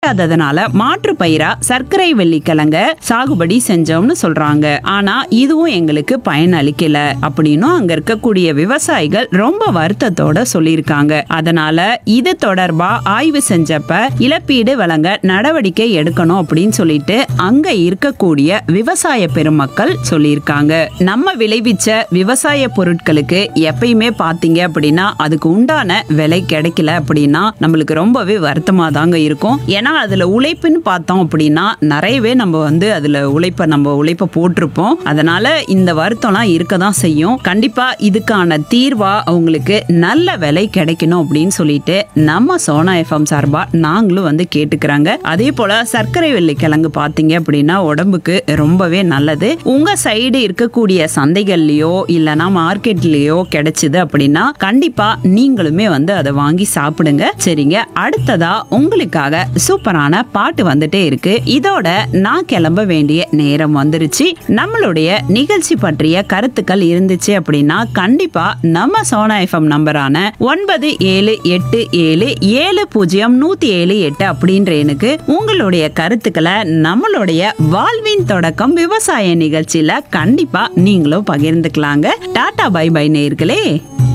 கிடைக்காததுனால மாற்று பயிரா சர்க்கரை வெள்ளிக்கிழங்க சாகுபடி செஞ்சோம்னு சொல்றாங்க ஆனா இதுவும் எங்களுக்கு பயன் அளிக்கல அப்படின்னும் அங்க இருக்கக்கூடிய விவசாயிகள் ரொம்ப வருத்தத்தோட சொல்லியிருக்காங்க அதனால இது தொடர்பா ஆய்வு செஞ்சப்ப இழப்பீடு வழங்க நடவடிக்கை எடுக்கணும் அப்படின்னு சொல்லிட்டு அங்க இருக்கக்கூடிய விவசாய பெருமக்கள் சொல்லியிருக்காங்க நம்ம விளைவிச்ச விவசாய பொருட்களுக்கு எப்பயுமே பாத்தீங்க அப்படின்னா அதுக்கு உண்டான விலை கிடைக்கல அப்படின்னா நம்மளுக்கு ரொம்பவே வருத்தமா தாங்க இருக்கும் ஏன்னா அதுல உழைப்புன்னு பார்த்தோம் அப்படின்னா நிறையவே நம்ம வந்து அதுல உழைப்ப நம்ம உழைப்ப போட்டிருப்போம் அதனால இந்த வருத்தம்லாம் இருக்க தான் செய்யும் கண்டிப்பா இதுக்கான தீர்வா அவங்களுக்கு நல்ல விலை கிடைக்கணும் அப்படின்னு சொல்லிட்டு நம்ம சோனா எஃப்எம் சார்பா நாங்களும் வந்து கேட்டுக்கிறாங்க அதே போல சர்க்கரை வெள்ளிக்கிழங்கு பாத்தீங்க அப்படின்னா உடம்புக்கு ரொம்பவே நல்லது உங்க சைடு இருக்கக்கூடிய சந்தைகள்லயோ இல்லனா மார்க்கெட்லயோ கிடைச்சது அப்படின்னா கண்டிப்பா நீங்களுமே வந்து அதை வாங்கி சாப்பிடுங்க சரிங்க அடுத்ததா உங்களுக்காக சூப்பரான பாட்டு வந்துட்டே இருக்கு இதோட நான் கிளம்ப வேண்டிய நேரம் வந்துருச்சு நம்மளுடைய நிகழ்ச்சி பற்றிய கருத்துக்கள் இருந்துச்சு அப்படின்னா கண்டிப்பா நம்ம சோனா எஃப்எம் நம்பரான ஒன்பது ஏழு எட்டு ஏழு ஏழு பூஜ்ஜியம் நூத்தி ஏழு எட்டு அப்படின்ற எனக்கு உங்களுடைய கருத்துக்களை நம்மளுடைய வாழ்வின் தொடக்கம் விவசாய நிகழ்ச்சியில கண்டிப்பா நீங்களும் பகிர்ந்துக்கலாங்க டாடா பை பை நேர்களே